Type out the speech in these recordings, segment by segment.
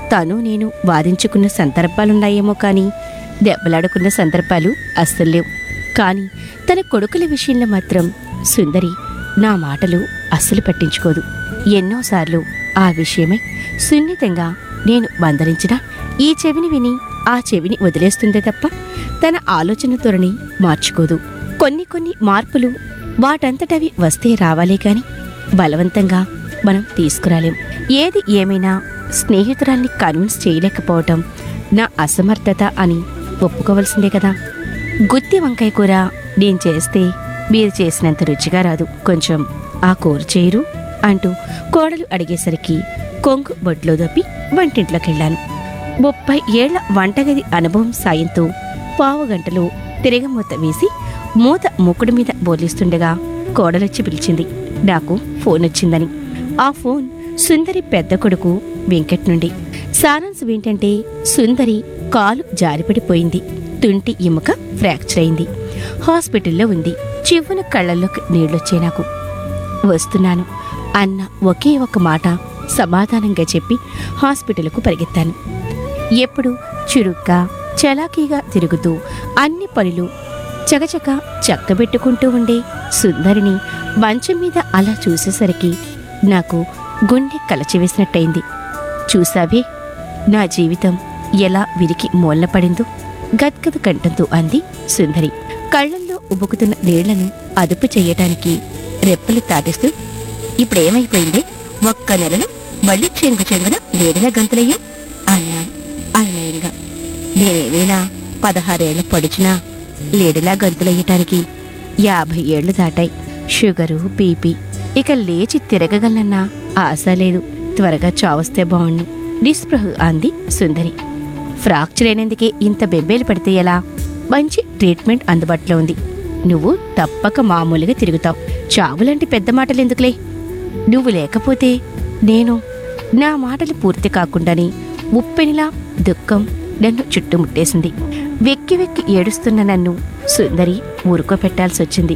తను నేను వాదించుకున్న సందర్భాలున్నాయేమో కానీ దెబ్బలాడుకున్న సందర్భాలు అస్సలు లేవు కానీ తన కొడుకుల విషయంలో మాత్రం సుందరి నా మాటలు అస్సలు పట్టించుకోదు ఎన్నోసార్లు ఆ విషయమై సున్నితంగా నేను మందరించినా ఈ చెవిని విని ఆ చెవిని వదిలేస్తుందే తప్ప తన ఆలోచన ధోరణి మార్చుకోదు కొన్ని కొన్ని మార్పులు వాటంతటవి వస్తే రావాలే కాని బలవంతంగా మనం తీసుకురాలేం ఏది ఏమైనా స్నేహితురాల్ని కన్విన్స్ చేయలేకపోవటం నా అసమర్థత అని ఒప్పుకోవలసిందే కదా గుత్తి వంకాయ కూర నేను చేస్తే మీరు చేసినంత రుచిగా రాదు కొంచెం ఆ కూర చేయరు అంటూ కోడలు అడిగేసరికి కొంగు బొడ్లో దప్పి వంటింట్లోకెళ్ళాను ముప్పై ఏళ్ల వంటగది అనుభవం సాయంతో పావు గంటలో తిరగమూత వేసి మూత మూకుడి మీద బోలిస్తుండగా కోడలొచ్చి పిలిచింది నాకు ఫోన్ వచ్చిందని ఆ ఫోన్ సుందరి పెద్ద కొడుకు వెంకట్ నుండి సారాంశం ఏంటంటే సుందరి కాలు జారిపడిపోయింది తుంటి ఎముక ఫ్రాక్చర్ అయింది హాస్పిటల్లో ఉంది చివ్వున కళ్ళల్లోకి నీళ్లొచ్చే నాకు వస్తున్నాను అన్న ఒకే ఒక మాట సమాధానంగా చెప్పి హాస్పిటల్కు పరిగెత్తాను ఎప్పుడు చురుగ్గా చలాకీగా తిరుగుతూ అన్ని పనులు చకచక చక్కబెట్టుకుంటూ ఉండే సుందరిని మంచం మీద అలా చూసేసరికి నాకు గుండె కలచివేసినట్టయింది చూసావే నా జీవితం ఎలా విరికి మూలన పడిందో గద్గద కంఠంతో అంది సుందరి కళ్ళల్లో ఉబుకుతున్న నీళ్లను అదుపు చెయ్యటానికి రెప్పలు తాటిస్తూ ఇప్పుడేమైపోయింది ఒక్క నెలలో మళ్ళీ చెంగు చెంగున వేడిన గంతులయ్యా అన్నాను అన్నయ్యగా నేనేమైనా పదహారేళ్ల పొడిచినా లేడిలా గంతులయ్యటానికి యాభై ఏళ్లు దాటాయి షుగరు బీపీ ఇక లేచి తిరగగలనన్న ఆశ లేదు త్వరగా చావస్తే బావుణ్ణి నిస్పృహ అంది సుందరి ఫ్రాక్చర్ అయినందుకే ఇంత బెబ్బేలు పడితే ఎలా మంచి ట్రీట్మెంట్ అందుబాటులో ఉంది నువ్వు తప్పక మామూలుగా తిరుగుతావు చావులాంటి పెద్ద మాటలు ఎందుకులే నువ్వు లేకపోతే నేను నా మాటలు పూర్తి కాకుండానే ఉప్పెనిలా దుఃఖం నన్ను చుట్టుముట్టేసింది వెక్కి వెక్కి ఏడుస్తున్న నన్ను సుందరి ఊరుకోపెట్టాల్సి వచ్చింది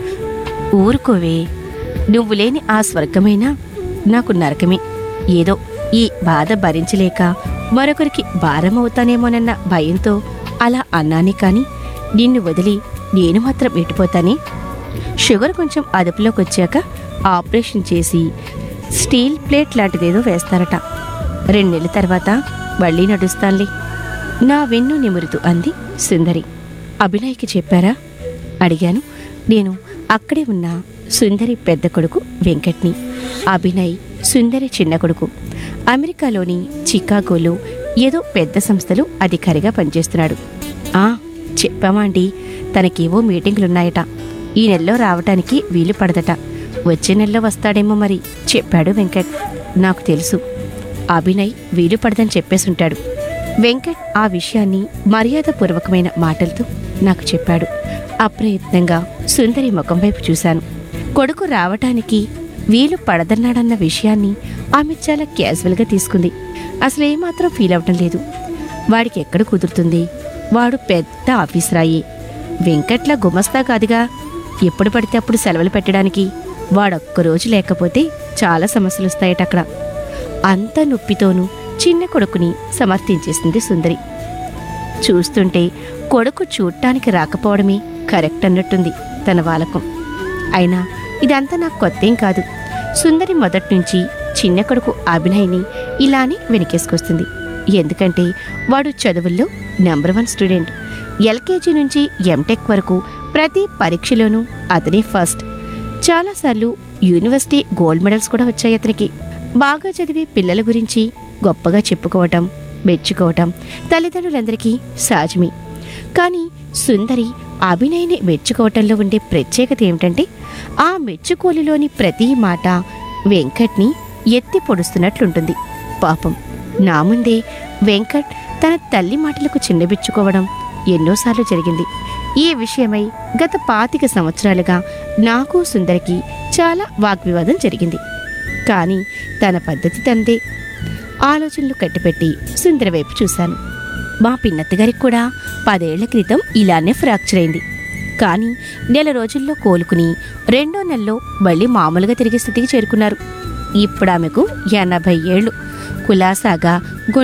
ఊరుకోవే నువ్వు లేని ఆ స్వర్గమైనా నాకు నరకమే ఏదో ఈ బాధ భరించలేక మరొకరికి భారమవుతానేమోనన్న భయంతో అలా అన్నానే కాని నిన్ను వదిలి నేను మాత్రం ఎటుపోతానే షుగర్ కొంచెం అదుపులోకి వచ్చాక ఆపరేషన్ చేసి స్టీల్ ప్లేట్ లాంటిదేదో వేస్తారట రెండు నెలల తర్వాత మళ్ళీ నడుస్తానులే నా వెన్ను నిమురుతూ అంది సుందరి అభినయ్కి చెప్పారా అడిగాను నేను అక్కడే ఉన్న సుందరి పెద్ద కొడుకు వెంకట్ని అభినయ్ సుందరి చిన్న కొడుకు అమెరికాలోని చికాగోలో ఏదో పెద్ద సంస్థలో అధికారిగా పనిచేస్తున్నాడు ఆ చెప్పామా అండి తనకేవో మీటింగులున్నాయట ఈ నెలలో రావటానికి వీలు పడదట వచ్చే నెలలో వస్తాడేమో మరి చెప్పాడు వెంకట్ నాకు తెలుసు అభినయ్ వీలు పడదని చెప్పేసుంటాడు వెంకట్ ఆ విషయాన్ని మర్యాదపూర్వకమైన మాటలతో నాకు చెప్పాడు అప్రయత్నంగా సుందరి ముఖం వైపు చూశాను కొడుకు రావటానికి వీలు పడదన్నాడన్న విషయాన్ని ఆమె చాలా క్యాజువల్గా తీసుకుంది అసలు ఏమాత్రం ఫీల్ అవటం లేదు వాడికి ఎక్కడ కుదురుతుంది వాడు పెద్ద ఆఫీసరాయే వెంకట్ల గుమస్తా కాదుగా ఎప్పుడు పడితే అప్పుడు సెలవులు పెట్టడానికి వాడొక్క రోజు లేకపోతే చాలా సమస్యలు వస్తాయట అక్కడ అంత నొప్పితోనూ చిన్న కొడుకుని సమర్థించేసింది సుందరి చూస్తుంటే కొడుకు చూడటానికి రాకపోవడమే కరెక్ట్ అన్నట్టుంది తన వాలకం అయినా ఇదంతా నాకు కొత్తేం కాదు సుందరి మొదటి నుంచి చిన్న కొడుకు అభినయ్ని ఇలానే వెనకేసుకొస్తుంది ఎందుకంటే వాడు చదువుల్లో నెంబర్ వన్ స్టూడెంట్ ఎల్కేజీ నుంచి ఎంటెక్ వరకు ప్రతి పరీక్షలోనూ అతనే ఫస్ట్ చాలాసార్లు యూనివర్సిటీ గోల్డ్ మెడల్స్ కూడా వచ్చాయి అతనికి బాగా చదివే పిల్లల గురించి గొప్పగా చెప్పుకోవటం మెచ్చుకోవటం తల్లిదండ్రులందరికీ సహజమే కానీ సుందరి అభినయ్ని మెచ్చుకోవటంలో ఉండే ప్రత్యేకత ఏమిటంటే ఆ మెచ్చుకోలులోని ప్రతి మాట వెంకట్ని ఎత్తి పొడుస్తున్నట్లుంటుంది పాపం నా ముందే వెంకట్ తన తల్లి మాటలకు చిన్నబిచ్చుకోవడం ఎన్నోసార్లు జరిగింది ఈ విషయమై గత పాతిక సంవత్సరాలుగా నాకు సుందరికి చాలా వాగ్వివాదం జరిగింది కానీ తన పద్ధతి తందే ఆలోచనలు కట్టిపెట్టి సుందర వైపు చూశాను మా పిన్నత్త గారికి కూడా పదేళ్ల క్రితం ఇలానే ఫ్రాక్చర్ అయింది కానీ నెల రోజుల్లో కోలుకుని రెండో నెలలో మళ్ళీ మామూలుగా తిరిగి స్థితికి చేరుకున్నారు ఇప్పుడు ఆమెకు ఎనభై ఏళ్ళు కులాసాగా